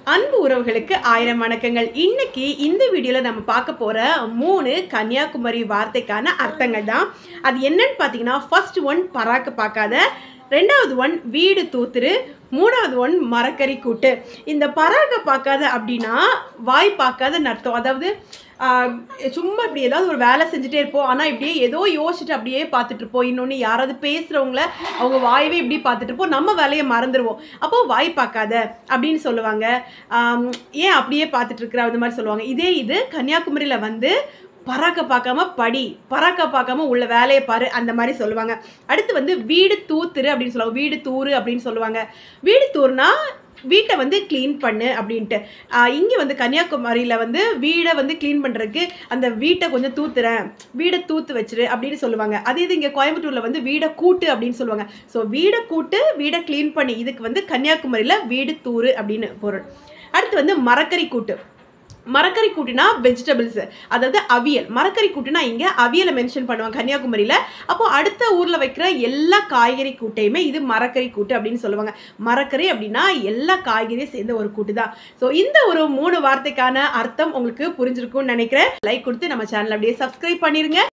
அன்பு உறவுகளுக்கு ஆயிரம் வணக்கங்கள் இன்னைக்கு இந்த வீடியோவில் நம்ம பார்க்க போகிற மூணு கன்னியாகுமரி வார்த்தைக்கான அர்த்தங்கள் தான் அது என்னன்னு பார்த்தீங்கன்னா ஃபர்ஸ்ட் ஒன் பராக்க பார்க்காத ரெண்டாவது ஒன் வீடு தூத்துரு மூணாவது ஒன் மரக்கறி கூட்டு இந்த பராக்க பார்க்காத அப்படின்னா வாய் பார்க்காத அர்த்தம் அதாவது ஆஹ், சும்மா இப்படி ஏதாவது ஒரு வேலை செஞ்சுட்டே இருப்போம் ஆனால் இப்படியே ஏதோ யோசிச்சுட்டு அப்படியே பார்த்துட்டு இருப்போம் இன்னொன்று யாராவது பேசுகிறவங்கள அவங்க வாயவே இப்படி பார்த்துட்டு இருப்போம் நம்ம வேலையை மறந்துடுவோம் அப்போ வாய் பார்க்காத அப்படின்னு சொல்லுவாங்க ஆம், ஏன் அப்படியே பார்த்துட்டு இருக்கிற அந்த மாதிரி சொல்லுவாங்க இதே இது கன்னியாகுமரியில் வந்து பராக்க பார்க்காம படி பராக்க பார்க்காம உள்ள வேலையை பாரு அந்த மாதிரி சொல்லுவாங்க அடுத்து வந்து வீடு தூத்துரு அப்படின்னு சொல்லுவாங்க வீடு தூரு அப்படின்னு சொல்லுவாங்க வீடு தூர்னா வீட்டை வந்து க்ளீன் பண்ணு அப்படின்ட்டு இங்கே வந்து கன்னியாகுமரியில் வந்து வீடை வந்து க்ளீன் பண்ணுறதுக்கு அந்த வீட்டை கொஞ்சம் தூத்துறேன் வீடை தூத்து வச்சிரு அப்படின்னு சொல்லுவாங்க அதே இது இங்கே கோயம்புத்தூரில் வந்து வீடை கூட்டு அப்படின்னு சொல்லுவாங்க ஸோ வீடை கூட்டு வீடை க்ளீன் பண்ணி இதுக்கு வந்து கன்னியாகுமரியில் வீடு தூரு அப்படின்னு பொருள் அடுத்து வந்து மரக்கறி கூட்டு மரக்கறி கூட்டுனா வெஜிடபிள்ஸ் அதாவது அவியல் மரக்கறி கூட்டுனா இங்கே அவியலை மென்ஷன் பண்ணுவாங்க கன்னியாகுமரியில் அப்போ அடுத்த ஊரில் வைக்கிற எல்லா காய்கறி கூட்டையுமே இது மரக்கறி கூட்டு அப்படின்னு சொல்லுவாங்க மரக்கறி அப்படின்னா எல்லா காய்கறியும் சேர்ந்த ஒரு கூட்டு தான் ஸோ இந்த ஒரு மூணு வார்த்தைக்கான அர்த்தம் உங்களுக்கு புரிஞ்சிருக்கும்னு நினைக்கிறேன் லைக் கொடுத்து நம்ம சேனல் அப்படியே சப்ஸ்கிரைப் பண்ணிருங்க